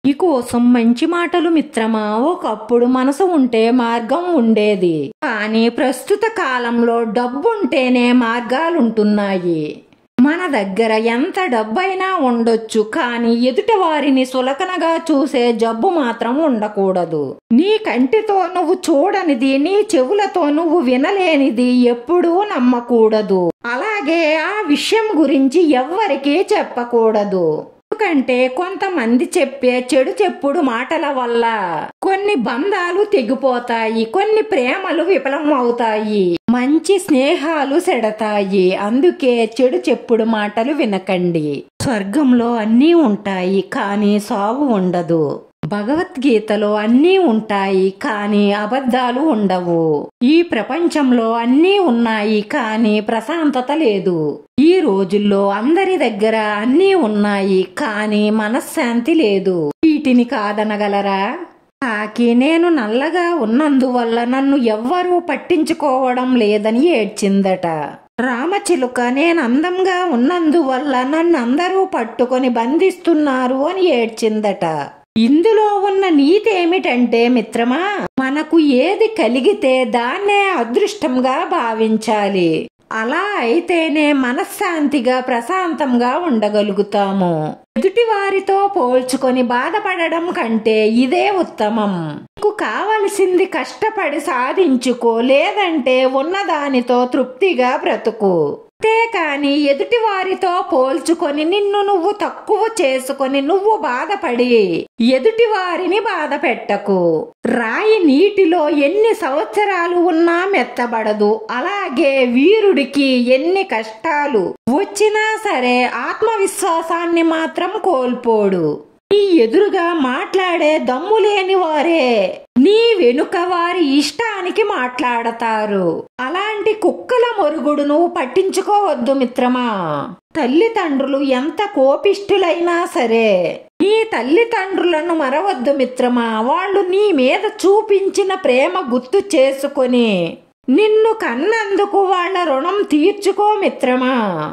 నీకోసం మంచి మాటలు మిత్రమా ఒకప్పుడు మనసు ఉంటే మార్గం ఉండేది కానీ ప్రస్తుత కాలంలో డబ్బుంటేనే మార్గాలుంటున్నాయి మన దగ్గర ఎంత డబ్బైనా ఉండొచ్చు కానీ ఎదుటి వారిని సులకనగా చూసే జబ్బు మాత్రం ఉండకూడదు నీ కంటితో నువ్వు చూడనిది నీ చెవులతో నువ్వు వినలేనిది ఎప్పుడూ నమ్మకూడదు అలాగే ఆ విషయం గురించి ఎవ్వరికీ చెప్పకూడదు ఎందుకంటే కొంతమంది చెప్పే చెడు చెప్పుడు మాటల వల్ల కొన్ని బంధాలు తెగిపోతాయి కొన్ని ప్రేమలు విఫలం అవుతాయి మంచి స్నేహాలు సెడతాయి అందుకే చెడు చెప్పుడు మాటలు వినకండి స్వర్గంలో అన్నీ ఉంటాయి కానీ సావు ఉండదు భగవద్గీతలో అన్నీ ఉంటాయి కానీ అబద్ధాలు ఉండవు ఈ ప్రపంచంలో అన్నీ ఉన్నాయి కానీ ప్రశాంతత లేదు ఈ రోజుల్లో అందరి దగ్గర అన్నీ ఉన్నాయి కానీ మనశ్శాంతి లేదు వీటిని కాదనగలరా కాకి నేను నల్లగా ఉన్నందువల్ల నన్ను ఎవ్వరూ పట్టించుకోవడం లేదని ఏడ్చిందట రామచిలుక నేను అందంగా ఉన్నందువల్ల నన్ను అందరూ పట్టుకొని బంధిస్తున్నారు అని ఏడ్చిందట ఇందులో ఉన్న నీతి ఏమిటంటే మిత్రమా మనకు ఏది కలిగితే దాన్నే అదృష్టంగా భావించాలి అలా అయితేనే మనశ్శాంతిగా ప్రశాంతంగా ఉండగలుగుతాము ఎదుటి వారితో పోల్చుకొని బాధపడడం కంటే ఇదే ఉత్తమం నీకు కావలసింది కష్టపడి సాధించుకో లేదంటే ఉన్నదానితో తృప్తిగా బ్రతుకు అంతేకాని ఎదుటి వారితో పోల్చుకొని నిన్ను నువ్వు తక్కువ చేసుకొని నువ్వు బాధపడి ఎదుటి వారిని బాధ పెట్టకు రాయి నీటిలో ఎన్ని సంవత్సరాలు ఉన్నా మెత్తబడదు అలాగే వీరుడికి ఎన్ని కష్టాలు వచ్చినా సరే ఆత్మవిశ్వాసాన్ని మాత్రం కోల్పోడు నీ ఎదురుగా మాట్లాడే దమ్ము లేని వారే నీ వెనుక వారి ఇష్టానికి మాట్లాడతారు అలాంటి కుక్కల మొరుగుడు నువ్వు పట్టించుకోవద్దు మిత్రమా తల్లిదండ్రులు ఎంత కోపిష్ఠులైనా సరే నీ తల్లిదండ్రులను మరవద్దు మిత్రమా వాళ్ళు నీ మీద చూపించిన ప్రేమ గుర్తు చేసుకొని నిన్ను కన్నందుకు వాళ్ళ రుణం తీర్చుకో మిత్రమా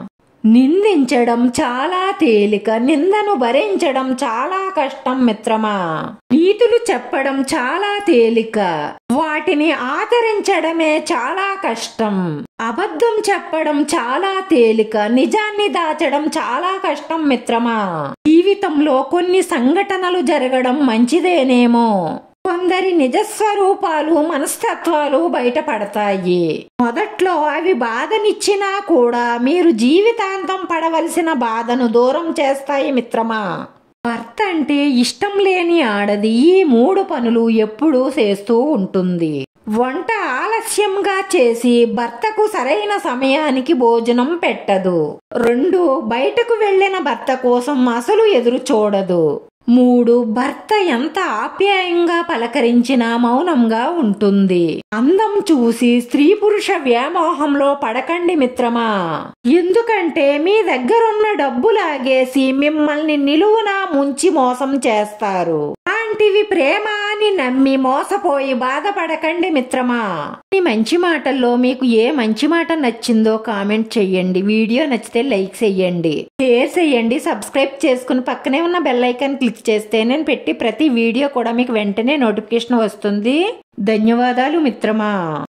నిందించడం చాలా తేలిక నిందను భరించడం చాలా కష్టం మిత్రమా నీతులు చెప్పడం చాలా తేలిక వాటిని ఆచరించడమే చాలా కష్టం అబద్ధం చెప్పడం చాలా తేలిక నిజాన్ని దాచడం చాలా కష్టం మిత్రమా జీవితంలో కొన్ని సంఘటనలు జరగడం మంచిదేనేమో కొందరి నిజస్వరూపాలు మనస్తత్వాలు బయటపడతాయి మొదట్లో అవి బాధనిచ్చినా కూడా మీరు జీవితాంతం పడవలసిన బాధను దూరం చేస్తాయి మిత్రమా భర్త అంటే ఇష్టం లేని ఆడది ఈ మూడు పనులు ఎప్పుడూ చేస్తూ ఉంటుంది వంట ఆలస్యంగా చేసి భర్తకు సరైన సమయానికి భోజనం పెట్టదు రెండు బయటకు వెళ్లిన భర్త కోసం అసలు ఎదురు చూడదు మూడు భర్త ఎంత ఆప్యాయంగా పలకరించినా మౌనంగా ఉంటుంది అందం చూసి స్త్రీ పురుష వ్యామోహంలో పడకండి మిత్రమా ఎందుకంటే మీ దగ్గరున్న డబ్బు లాగేసి మిమ్మల్ని నిలువునా ముంచి మోసం చేస్తారు అలాంటివి ప్రేమ అని నమ్మి మోసపోయి బాధపడకండి మిత్రమా ఈ మంచి మాటల్లో మీకు ఏ మంచి మాట నచ్చిందో కామెంట్ చెయ్యండి వీడియో నచ్చితే లైక్ చెయ్యండి షేర్ చెయ్యండి సబ్స్క్రైబ్ చేసుకుని పక్కనే ఉన్న బెల్ ఐకాన్ క్లిక్ చేస్తే నేను పెట్టి ప్రతి వీడియో కూడా మీకు వెంటనే నోటిఫికేషన్ వస్తుంది ధన్యవాదాలు మిత్రమా